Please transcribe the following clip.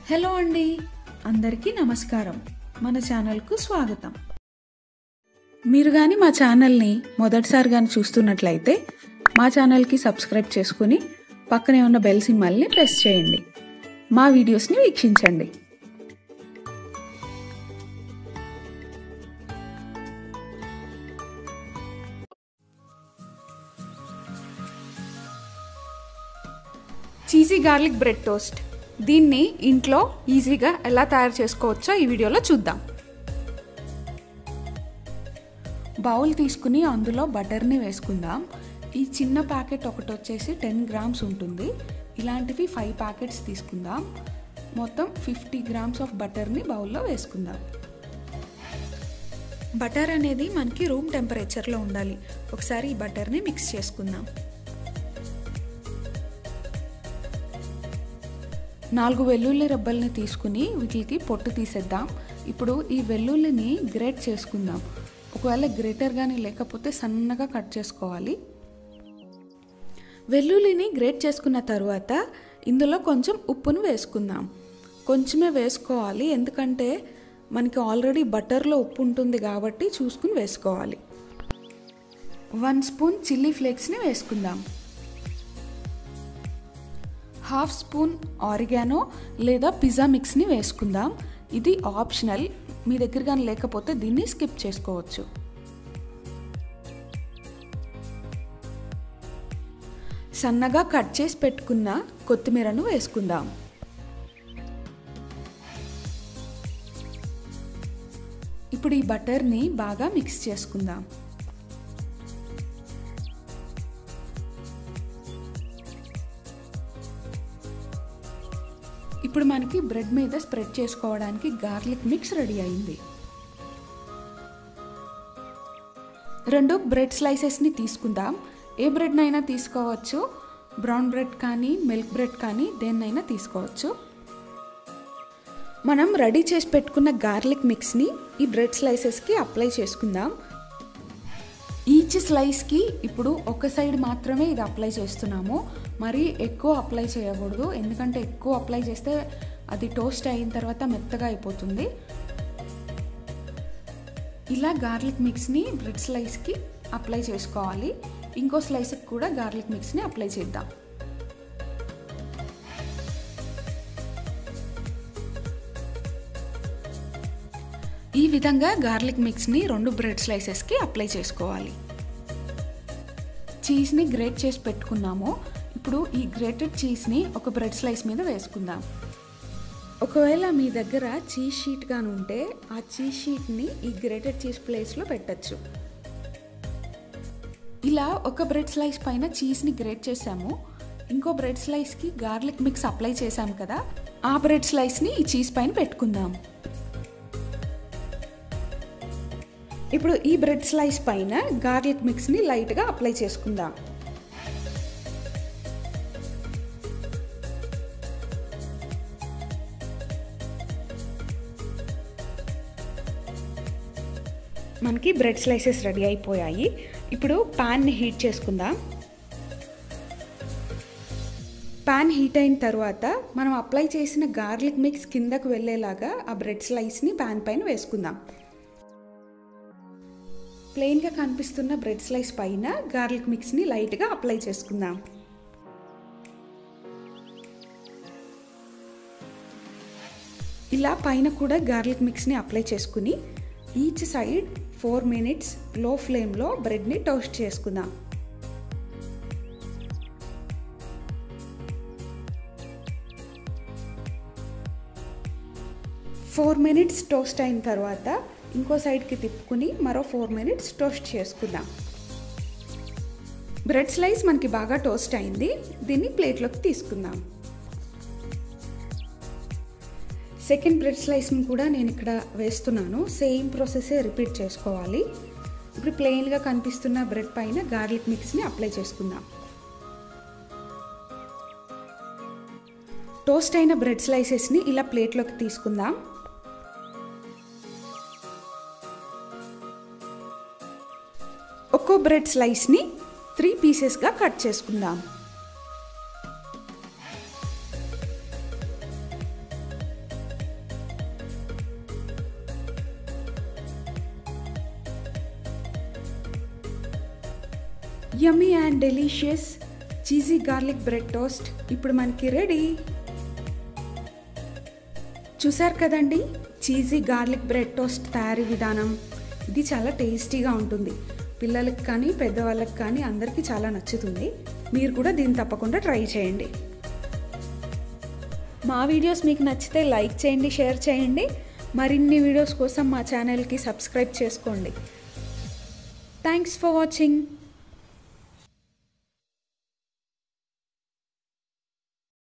hello అండి అందరికీ నమస్కారం మన ఛానల్కు స్వాగతం మీరు కానీ మా ఛానల్ని మొదటిసారి కానీ చూస్తున్నట్లయితే మా ఛానల్కి సబ్స్క్రైబ్ చేసుకుని పక్కనే ఉన్న బెల్ సింబల్ని ప్రెస్ చేయండి మా వీడియోస్ని వీక్షించండి చీజీ గార్లిక్ బ్రెడ్ టోస్ట్ దీన్ని ఇంట్లో ఈజీగా ఎలా తయారు చేసుకోవచ్చో ఈ వీడియోలో చూద్దాం బౌల్ తీసుకుని అందులో బటర్ని వేసుకుందాం ఈ చిన్న ప్యాకెట్ ఒకటి వచ్చేసి టెన్ గ్రామ్స్ ఉంటుంది ఇలాంటివి ఫైవ్ ప్యాకెట్స్ తీసుకుందాం మొత్తం ఫిఫ్టీ గ్రామ్స్ ఆఫ్ బటర్ని బౌల్లో వేసుకుందాం బటర్ అనేది మనకి రూమ్ టెంపరేచర్లో ఉండాలి ఒకసారి ఈ బటర్ని మిక్స్ చేసుకుందాం నాలుగు వెల్లుల్లి రెబ్బల్ని తీసుకుని వీటికి పొట్టు తీసేద్దాం ఇప్పుడు ఈ వెల్లుల్లిని గ్రేట్ చేసుకుందాం ఒకవేళ గ్రేటర్ కానీ లేకపోతే సన్నగా కట్ చేసుకోవాలి వెల్లుల్లిని గ్రేట్ చేసుకున్న తర్వాత ఇందులో కొంచెం ఉప్పును వేసుకుందాం కొంచెమే వేసుకోవాలి ఎందుకంటే మనకి ఆల్రెడీ బటర్లో ఉప్పు ఉంటుంది కాబట్టి చూసుకుని వేసుకోవాలి వన్ స్పూన్ చిల్లీ ఫ్లేక్స్ని వేసుకుందాం హాఫ్ స్పూన్ ఆరిగానో లేదా పిజ్జా మిక్స్ని వేసుకుందాం ఇది ఆప్షనల్ మీ దగ్గర కానీ లేకపోతే దీన్ని స్కిప్ చేసుకోవచ్చు సన్నగా కట్ చేసి పెట్టుకున్న కొత్తిమీరను వేసుకుందాం ఇప్పుడు ఈ బటర్ని బాగా మిక్స్ చేసుకుందాం ఇప్పుడు మనకి బ్రెడ్ మీద స్ప్రెడ్ చేసుకోవడానికి గార్లిక్ మిక్స్ రెడీ అయింది రెండు బ్రెడ్ స్లైసెస్ని తీసుకుందాం ఏ బ్రెడ్నైనా తీసుకోవచ్చు బ్రౌన్ బ్రెడ్ కానీ మిల్క్ బ్రెడ్ కానీ దేన్నైనా తీసుకోవచ్చు మనం రెడీ చేసి పెట్టుకున్న గార్లిక్ మిక్స్ని ఈ బ్రెడ్ స్లైసెస్కి అప్లై చేసుకుందాం ఈచ్ స్లైస్కి ఇప్పుడు ఒక సైడ్ మాత్రమే ఇది అప్లై చేస్తున్నాము మరి ఎక్కువ అప్లై చేయకూడదు ఎందుకంటే ఎక్కువ అప్లై చేస్తే అది టోస్ట్ అయిన తర్వాత మెత్తగా అయిపోతుంది ఇలా గార్లిక్ మిక్స్ని బ్రెడ్ స్లైస్కి అప్లై చేసుకోవాలి ఇంకో స్లైస్కి కూడా గార్లిక్ మిక్స్ని అప్లై చేద్దాం ఈ విధంగా గార్లిక్ మిక్స్ని రెండు బ్రెడ్ స్లైసెస్కి అప్లై చేసుకోవాలి చీజ్ని గ్రేట్ చేసి పెట్టుకున్నాము ఇప్పుడు ఈ గ్రేటెడ్ చీజ్ని ఒక బ్రెడ్ స్లైస్ మీద వేసుకుందాం ఒకవేళ మీ దగ్గర చీజ్ షీట్ కానీ ఉంటే ఆ చీజ్ షీట్ని ఈ గ్రేటెడ్ చీజ్ ప్లేస్లో పెట్టచ్చు ఇలా ఒక బ్రెడ్ స్లైస్ పైన చీజ్ని గ్రేట్ చేసాము ఇంకో బ్రెడ్ స్లైస్కి గార్లిక్ మిక్స్ అప్లై చేసాం కదా ఆ బ్రెడ్ స్లైస్ని ఈ చీజ్ పైన పెట్టుకుందాం ఇప్పుడు ఈ బ్రెడ్ స్లైస్ పైన గార్లిక్ మిక్స్ని లైట్గా అప్లై చేసుకుందాం మనకి బ్రెడ్ స్లైసెస్ రెడీ అయిపోయాయి ఇప్పుడు ప్యాన్ని హీట్ చేసుకుందాం ప్యాన్ హీట్ అయిన తర్వాత మనం అప్లై చేసిన గార్లిక్ మిక్స్ కిందకు వెళ్ళేలాగా ఆ బ్రెడ్ స్లైస్ని ప్యాన్ పైన వేసుకుందాం ప్లెయిన్గా కనిపిస్తున్న బ్రెడ్ స్లైస్ పైన గార్లిక్ మిక్స్ని లైట్గా అప్లై చేసుకుందాం ఇలా పైన కూడా గార్లిక్ మిక్స్ని అప్లై చేసుకుని each side four minutes low ఫ్లేమ్లో బ్రెడ్ని టోస్ట్ చేసుకుందాం ఫోర్ మినిట్స్ టోస్ట్ అయిన తర్వాత ఇంకో సైడ్కి తిప్పుకుని మరో ఫోర్ మినిట్స్ టోస్ట్ చేసుకుందాం బ్రెడ్ స్లైస్ మనకి బాగా టోస్ట్ అయింది దీన్ని ప్లేట్లోకి తీసుకుందాం సెకండ్ బ్రెడ్ స్లైస్ని కూడా నేను ఇక్కడ వేస్తున్నాను సేమ్ ప్రాసెసే రిపీట్ చేసుకోవాలి ఇప్పుడు ప్లెయిన్గా కనిపిస్తున్న బ్రెడ్ పైన గార్లిక్ మిక్స్ని అప్లై చేసుకుందాం టోస్ట్ అయిన బ్రెడ్ స్లైసెస్ని ఇలా ప్లేట్లోకి తీసుకుందాం ఒక్కో బ్రెడ్ స్లైస్ని త్రీ పీసెస్గా కట్ చేసుకుందాం yummy and delicious cheesy garlic bread toast ఇప్పుడు మనకి రెడీ చూసారు కదండి చీజీ గార్లిక్ బ్రెడ్ టోస్ట్ తయారీ విధానం ఇది చాలా టేస్టీగా ఉంటుంది పిల్లలకి కానీ పెద్దవాళ్ళకి కానీ అందరికీ చాలా నచ్చుతుంది మీరు కూడా దీన్ని తప్పకుండా ట్రై చేయండి మా వీడియోస్ మీకు నచ్చితే లైక్ చేయండి షేర్ చేయండి మరిన్ని వీడియోస్ కోసం మా ఛానల్కి సబ్స్క్రైబ్ చేసుకోండి థ్యాంక్స్ ఫర్ వాచింగ్